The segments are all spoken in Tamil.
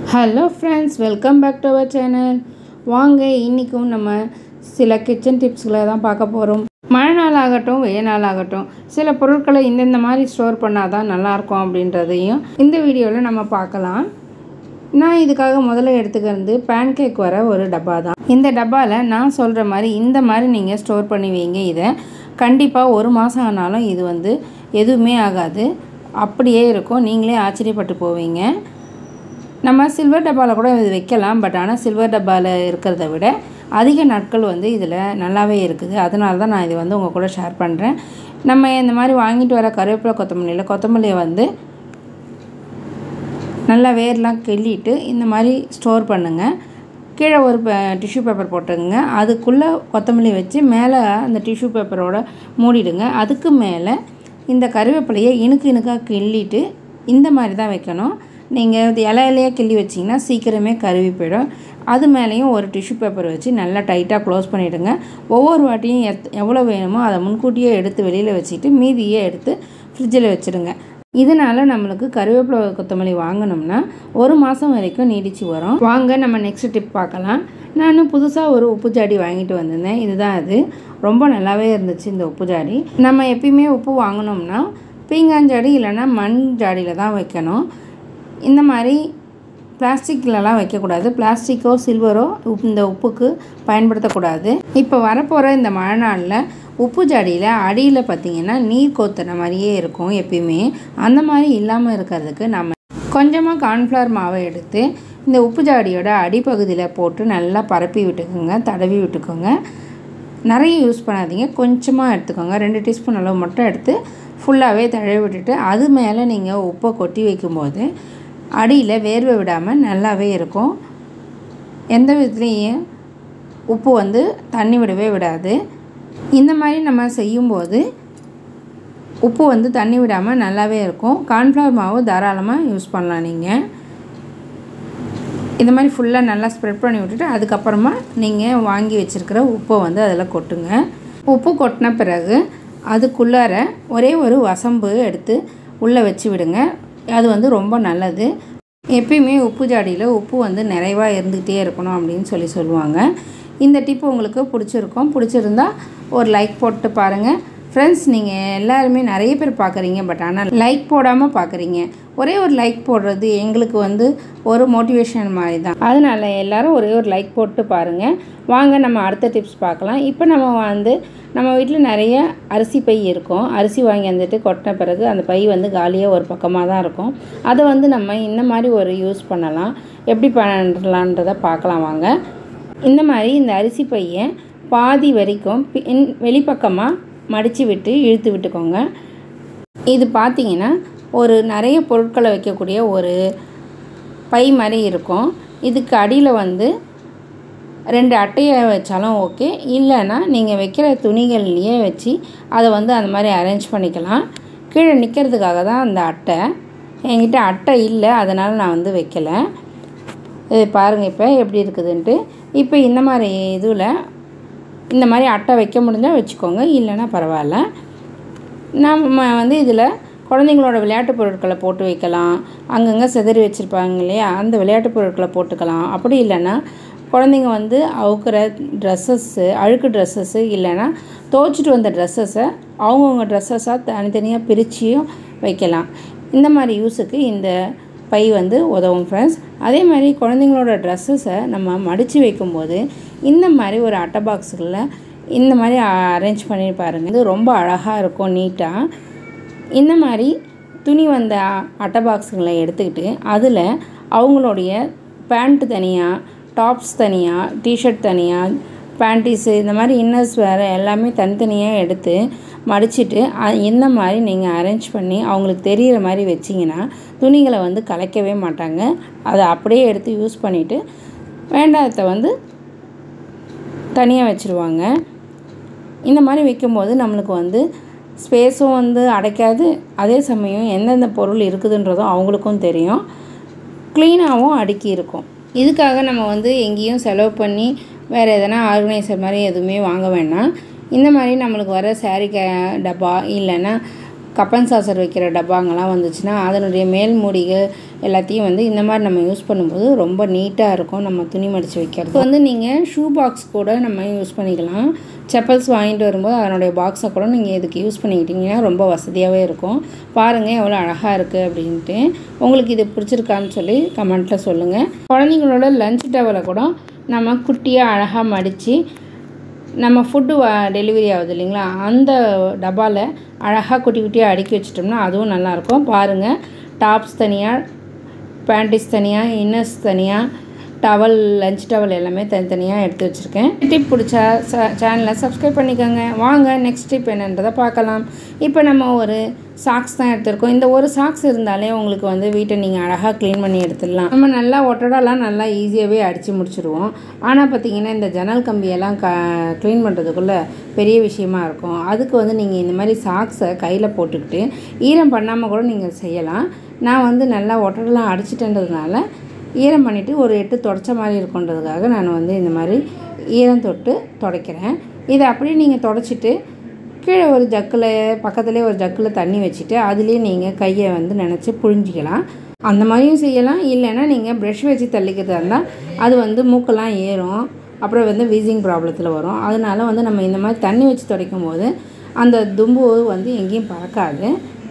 hello friends welcome back to our channel வாங்க இன்றைக்கும் நம்ம சில கிச்சன் டிப்ஸ்களை தான் பார்க்க போகிறோம் மழை நாள் ஆகட்டும் வெயில் நாள் ஆகட்டும் சில பொருட்களை இந்தந்த மாதிரி ஸ்டோர் பண்ணால் தான் நல்லாயிருக்கும் அப்படின்றதையும் இந்த வீடியோவில் நம்ம பார்க்கலாம் நான் இதுக்காக முதல்ல எடுத்துக்கிறது பேன் கேக் வர ஒரு டப்பா தான் இந்த டப்பாவில் நான் சொல்கிற மாதிரி இந்த மாதிரி நீங்கள் ஸ்டோர் பண்ணி வைங்க இதை கண்டிப்பாக ஒரு மாதம் ஆனாலும் இது வந்து எதுவுமே ஆகாது அப்படியே இருக்கும் நீங்களே ஆச்சரியப்பட்டு போவீங்க நம்ம சில்வர் டப்பாவில் கூட இது வைக்கலாம் பட் ஆனால் சில்வர் டப்பாவில் இருக்கிறத விட அதிக நாட்கள் வந்து இதில் நல்லாவே இருக்குது அதனால தான் நான் இதை வந்து உங்கள் கூட ஷேர் பண்ணுறேன் நம்ம இந்த மாதிரி வாங்கிட்டு வர கருவேப்பிலை கொத்தமல்லியில் கொத்தமல்லியை வந்து நல்லா வேர்லாம் கிள்ளிட்டு இந்த மாதிரி ஸ்டோர் பண்ணுங்கள் கீழே ஒரு டிஷ்யூ பேப்பர் போட்டுங்க அதுக்குள்ளே கொத்தமல்லி வச்சு மேலே அந்த டிஷ்யூ பேப்பரோட மூடிடுங்க அதுக்கு மேலே இந்த கருவேப்பிலையை இணுக்கு இணுக்காக கிள்ளிட்டு இந்த மாதிரி தான் வைக்கணும் நீங்கள் இது இலை இலையாக கிள்ளி வச்சிங்கன்னா சீக்கிரமே கருவி போயிடும் அது மேலேயும் ஒரு டிஷ்யூ பேப்பர் வச்சு நல்லா டைட்டாக க்ளோஸ் பண்ணிவிடுங்க ஒவ்வொரு வாட்டியும் எத் எவ்வளோ வேணுமோ அதை முன்கூட்டியே எடுத்து வெளியில் வச்சுட்டு மீதியே எடுத்து ஃப்ரிட்ஜில் வச்சுடுங்க இதனால் நம்மளுக்கு கருவேப்பிலை கொத்தமல்லி வாங்கினோம்னா ஒரு மாதம் வரைக்கும் நீடிச்சு வரும் வாங்க நம்ம நெக்ஸ்ட் டிப் பார்க்கலாம் நான் புதுசாக ஒரு உப்பு ஜாடி வாங்கிட்டு வந்திருந்தேன் இதுதான் அது ரொம்ப நல்லாவே இருந்துச்சு இந்த உப்பு ஜாடி நம்ம எப்பயுமே உப்பு வாங்கினோம்னா பீங்காஞ்சாடி இல்லைன்னா மண் ஜாடியில் தான் வைக்கணும் இந்த மாதிரி பிளாஸ்டிக்லலாம் வைக்கக்கூடாது பிளாஸ்டிக்கோ சில்வரோ இந்த உப்புக்கு பயன்படுத்தக்கூடாது இப்போ வரப்போகிற இந்த மழை நாளில் உப்பு ஜாடியில் அடியில் பார்த்திங்கன்னா நீர் கோத்துன மாதிரியே இருக்கும் எப்பயுமே அந்த மாதிரி இல்லாமல் இருக்கிறதுக்கு நம்ம கொஞ்சமாக கார்ன்ஃப்ளவர் மாவை எடுத்து இந்த உப்பு ஜாடியோட அடிப்பகுதியில் போட்டு நல்லா பரப்பி விட்டுக்கோங்க தடவி விட்டுக்கோங்க நிறைய யூஸ் பண்ணாதீங்க கொஞ்சமாக எடுத்துக்கோங்க ரெண்டு டீஸ்பூன் அளவு மட்டும் எடுத்து ஃபுல்லாகவே தடவி விட்டுட்டு அது மேலே நீங்கள் உப்பை கொட்டி வைக்கும்போது அடியில் வேர்வை விடாமல் நல்லாவே இருக்கும் எந்த விதத்துலேயும் உப்பு வந்து தண்ணி விடவே விடாது இந்த மாதிரி நம்ம செய்யும்போது உப்பு வந்து தண்ணி விடாமல் நல்லாவே இருக்கும் கார்ன்ஃப்ளவர் மாவு தாராளமாக யூஸ் பண்ணலாம் நீங்கள் இந்த மாதிரி ஃபுல்லாக நல்லா ஸ்ப்ரெட் பண்ணி விட்டுட்டு அதுக்கப்புறமா நீங்கள் வாங்கி வச்சுருக்கிற உப்பை வந்து அதில் கொட்டுங்க உப்பு கொட்டின பிறகு அதுக்குள்ளார ஒரே ஒரு வசம்பு எடுத்து உள்ளே வச்சு விடுங்க அது வந்து ரொம்ப நல்லது எப்பயுமே உப்பு ஜாடியில் உப்பு வந்து நிறைவாக இருந்துகிட்டே இருக்கணும் அப்படின்னு சொல்லி சொல்லுவாங்க இந்த டிப் உங்களுக்கு பிடிச்சிருக்கும் பிடிச்சிருந்தா ஒரு லைக் போட்டு பாருங்கள் ஃப்ரெண்ட்ஸ் நீங்கள் எல்லாருமே நிறைய பேர் பார்க்குறீங்க பட் ஆனால் லைக் போடாமல் பார்க்குறீங்க ஒரே ஒரு லைக் போடுறது எங்களுக்கு வந்து ஒரு மோட்டிவேஷன் மாதிரி தான் அதனால் எல்லோரும் ஒரே ஒரு லைக் போட்டு பாருங்கள் வாங்க நம்ம அடுத்த டிப்ஸ் பார்க்கலாம் இப்போ நம்ம வந்து நம்ம வீட்டில் நிறைய அரிசி பை இருக்கும் அரிசி வாங்கி வந்துட்டு கொட்டின பிறகு அந்த பை வந்து காலியாக ஒரு பக்கமாக தான் இருக்கும் அதை வந்து நம்ம இந்த மாதிரி ஒரு யூஸ் பண்ணலாம் எப்படி பண்ணலான்றதை பார்க்கலாம் வாங்க இந்த மாதிரி இந்த அரிசி பையை பாதி வரைக்கும் பின் வெளிப்பக்கமாக மடித்து விட்டு இழுத்து விட்டுக்கோங்க இது பார்த்திங்கன்னா ஒரு நிறைய பொருட்களை வைக்கக்கூடிய ஒரு பை மாதிரி இருக்கும் இதுக்கு அடியில் வந்து ரெண்டு அட்டையை வச்சாலும் ஓகே இல்லைன்னா நீங்கள் வைக்கிற துணிகள்லையே வச்சு அதை வந்து அந்த மாதிரி அரேஞ்ச் பண்ணிக்கலாம் கீழே நிற்கிறதுக்காக தான் அந்த அட்டை என்கிட்ட அட்டை இல்லை அதனால் நான் வந்து வைக்கலை இது பாருங்கள் இப்போ எப்படி இருக்குதுன்ட்டு இப்போ இந்த மாதிரி இதில் இந்த மாதிரி அட்டை வைக்க முடிஞ்சால் வச்சுக்கோங்க இல்லைன்னா பரவாயில்ல நம்ம வந்து இதில் குழந்தைங்களோட விளையாட்டு பொருட்களை போட்டு வைக்கலாம் அங்கங்கே செதறி வச்சுருப்பாங்க இல்லையா அந்த விளையாட்டு பொருட்களை போட்டுக்கலாம் அப்படி இல்லைன்னா குழந்தைங்க வந்து அவுக்கிற ட்ரெஸ்ஸஸ்ஸு அழுக்கு ட்ரெஸ்ஸஸ்ஸு இல்லைன்னா துவைச்சிட்டு வந்த ட்ரெஸ்ஸஸை அவங்கவுங்க ட்ரெஸ்ஸஸாக தனித்தனியாக பிரிச்சியும் வைக்கலாம் இந்த மாதிரி யூஸுக்கு இந்த பை வந்து உதவும் ஃப்ரெண்ட்ஸ் அதே மாதிரி குழந்தைங்களோட ட்ரெஸ்ஸஸை நம்ம மடித்து வைக்கும்போது இந்த மாதிரி ஒரு அட்டை பாக்ஸுகளில் இந்த மாதிரி அரேஞ்ச் பண்ணி பாருங்கள் இது ரொம்ப அழகாக இருக்கும் நீட்டாக இந்த மாதிரி துணி வந்த அட்டை பாக்ஸுகளை எடுத்துக்கிட்டு அதில் அவங்களுடைய பேண்ட்டு தனியாக டாப்ஸ் தனியாக டிஷர்ட் தனியாக பேண்டீஸு இந்த மாதிரி இன்னர்ஸ் வேறு எல்லாமே தனித்தனியாக எடுத்து மடிச்சுட்டு இந்த மாதிரி நீங்கள் அரேஞ்ச் பண்ணி அவங்களுக்கு தெரிகிற மாதிரி வச்சிங்கன்னா துணிகளை வந்து கலைக்கவே மாட்டாங்க அதை அப்படியே எடுத்து யூஸ் பண்ணிவிட்டு வேண்டாததை வந்து தனியாக வச்சுருவாங்க இந்த மாதிரி வைக்கும்போது நம்மளுக்கு வந்து ஸ்பேஸும் வந்து அடைக்காது அதே சமயம் எந்தெந்த பொருள் இருக்குதுன்றதும் அவங்களுக்கும் தெரியும் க்ளீனாகவும் அடுக்கி இருக்கும் இதுக்காக நம்ம வந்து எங்கேயும் செலவு பண்ணி வேறு எதனா ஆர்கனைசர் மாதிரி எதுவுமே வாங்க வேண்டாம் இந்த மாதிரி நம்மளுக்கு வர சாரீ க டப்பா இல்லைன்னா கப்பன் சாசர் வைக்கிற டப்பாங்கெல்லாம் வந்துச்சுன்னா அதனுடைய மேல் மூடிகள் எல்லாத்தையும் வந்து இந்த மாதிரி நம்ம யூஸ் பண்ணும்போது ரொம்ப நீட்டாக இருக்கும் நம்ம துணி மடித்து வைக்கிறது வந்து நீங்கள் ஷூ பாக்ஸ் கூட நம்ம யூஸ் பண்ணிக்கலாம் செப்பல்ஸ் வாங்கிட்டு வரும்போது அதனுடைய பாக்ஸை கூட நீங்கள் இதுக்கு யூஸ் பண்ணிக்கிட்டிங்கன்னா ரொம்ப வசதியாகவே இருக்கும் பாருங்கள் எவ்வளோ அழகாக இருக்குது அப்படின்ட்டு உங்களுக்கு இது பிடிச்சிருக்கான்னு சொல்லி கமெண்ட்டில் சொல்லுங்கள் குழந்தைங்களோட லஞ்ச் டவலை கூட நம்ம குட்டியாக அழகாக மடித்து நம்ம ஃபுட்டு டெலிவரி ஆகுது இல்லைங்களா அந்த டப்பாவில் அழகாக குட்டி குட்டியாக அடுக்கி வச்சிட்டோம்னா அதுவும் நல்லாயிருக்கும் பாருங்கள் டாப்ஸ் தனியாக பேண்டிஸ் தனியாக இன்னர்ஸ் தனியாக டவல் லஞ்ச் டவல் எல்லாமே தனித்தனியாக எடுத்து வச்சுருக்கேன் டிப் பிடிச்சா சேனலை சப்ஸ்கிரைப் பண்ணிக்கோங்க வாங்க நெக்ஸ்ட் டிப் என்னன்றதை பார்க்கலாம் இப்போ நம்ம ஒரு சாக்ஸ் தான் எடுத்திருக்கோம் இந்த ஒரு சாக்ஸ் இருந்தாலே உங்களுக்கு வந்து வீட்டை நீங்கள் அழகாக க்ளீன் பண்ணி எடுத்துடலாம் நம்ம நல்லா ஒட்டடெல்லாம் நல்லா ஈஸியாகவே அடித்து முடிச்சிடுவோம் ஆனால் பார்த்தீங்கன்னா இந்த ஜன்னல் கம்பியெல்லாம் க க்ளீன் பண்ணுறதுக்குள்ளே பெரிய விஷயமா இருக்கும் அதுக்கு வந்து நீங்கள் இந்த மாதிரி சாக்ஸை கையில் போட்டுக்கிட்டு ஈரம் பண்ணாமல் கூட நீங்கள் செய்யலாம் நான் வந்து நல்லா ஒட்டடெல்லாம் அடிச்சிட்டேன்றதுனால ஈரம் பண்ணிவிட்டு ஒரு எட்டு தொடச்ச மாதிரி இருக்குன்றதுக்காக நான் வந்து இந்த மாதிரி ஈரம் தொட்டு துடைக்கிறேன் இதை அப்படியே நீங்கள் தொடச்சிட்டு கீழே ஒரு ஜக்கில் பக்கத்துலேயே ஒரு ஜக்கில் தண்ணி வச்சுட்டு அதுலேயே நீங்கள் கையை வந்து நினச்சி புழிஞ்சிக்கலாம் அந்த மாதிரியும் செய்யலாம் இல்லைன்னா நீங்கள் ப்ரெஷ் வச்சு தள்ளிக்கிறதா இருந்தால் அது வந்து மூக்கெல்லாம் ஏறும் அப்புறம் வந்து வீசிங் ப்ராப்ளத்தில் வரும் அதனால வந்து நம்ம இந்த மாதிரி தண்ணி வச்சு துடைக்கும் போது அந்த தும்பு வந்து எங்கேயும் பறக்காது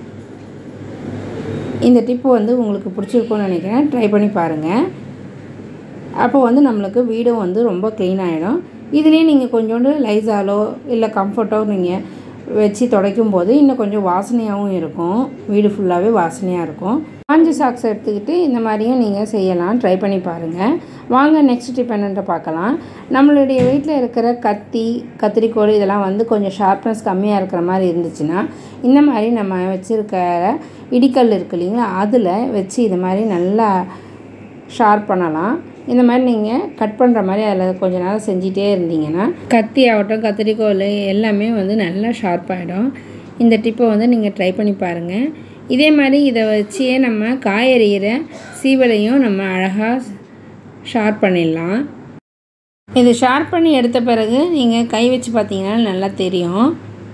இந்த டிப்பு வந்து உங்களுக்கு பிடிச்சிருக்கும்னு நினைக்கிறேன் ட்ரை பண்ணி பாருங்கள் அப்போ வந்து நம்மளுக்கு வீடும் வந்து ரொம்ப க்ளீன் ஆகிடும் இதுலேயே நீங்கள் கொஞ்சோண்டு லைஸாலோ இல்லை கம்ஃபர்ட்டோ நீங்கள் வச்சு துடைக்கும் போது இன்னும் கொஞ்சம் வாசனையாகவும் இருக்கும் வீடு ஃபுல்லாகவே வாசனையாக இருக்கும் காஞ்சி சாக்ஸ் எடுத்துக்கிட்டு இந்த மாதிரியும் நீங்கள் செய்யலாம் ட்ரை பண்ணி பாருங்கள் வாங்க நெக்ஸ்ட் டிப் என்னன்ற பார்க்கலாம் நம்மளுடைய வீட்டில் இருக்கிற கத்தி கத்திரிக்கோல் இதெல்லாம் வந்து கொஞ்சம் ஷார்ப்னஸ் கம்மியாக இருக்கிற மாதிரி இருந்துச்சுன்னா இந்த மாதிரி நம்ம வச்சுருக்க இடிக்கல் இருக்கு இல்லைங்களா அதில் வச்சு இது மாதிரி நல்லா ஷார்ப் பண்ணலாம் இந்த மாதிரி நீங்கள் கட் பண்ணுற மாதிரி அதில் கொஞ்ச நேரம் செஞ்சிட்டே இருந்தீங்கன்னா கத்தி ஆகட்டும் கத்திரிக்கோல் எல்லாமே வந்து நல்லா ஷார்ப் ஆகிடும் இந்த டிப்பை வந்து நீங்கள் ட்ரை பண்ணி பாருங்கள் இதே மாதிரி இதை வச்சே நம்ம காயறிகிற சீவலையும் நம்ம அழகாக ஷார்ப் பண்ணிடலாம் இது ஷார்ப் பண்ணி எடுத்த பிறகு நீங்கள் கை வச்சு பார்த்தீங்கன்னா நல்லா தெரியும்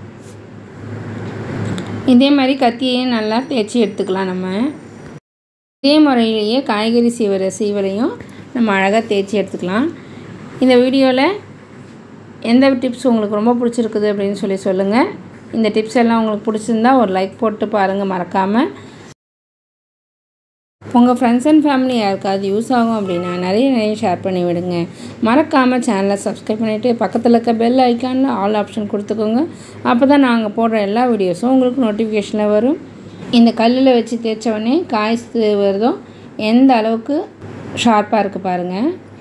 இதே மாதிரி கத்தியையும் நல்லா தேய்ச்சி எடுத்துக்கலாம் நம்ம இதே முறையிலேயே காய்கறி சீவர சீவரையும் நம்ம அழகாக தேய்ச்சி எடுத்துக்கலாம் இந்த வீடியோவில் எந்த டிப்ஸ் உங்களுக்கு ரொம்ப பிடிச்சிருக்குது அப்படின்னு சொல்லி சொல்லுங்கள் இந்த டிப்ஸ் எல்லாம் உங்களுக்கு பிடிச்சிருந்தா ஒரு லைக் போட்டு பாருங்கள் மறக்காமல் உங்கள் ஃப்ரெண்ட்ஸ் அண்ட் ஃபேமிலி யாருக்காவது யூஸ் ஆகும் அப்படின்னா நிறைய நிறைய ஷேர் பண்ணி விடுங்க மறக்காமல் சேனலை சப்ஸ்கிரைப் பண்ணிவிட்டு பக்கத்தில் இருக்க பெல் ஐக்கானில் ஆல் ஆப்ஷன் கொடுத்துக்கோங்க அப்போ தான் நாங்கள் போடுற எல்லா வீடியோஸும் உங்களுக்கு நோட்டிஃபிகேஷனில் வரும் இந்த கல்லில் வச்சு தேய்ச்ச உடனே காய் வருதோ எந்த அளவுக்கு ஷார்ப்பாக இருக்குது பாருங்கள்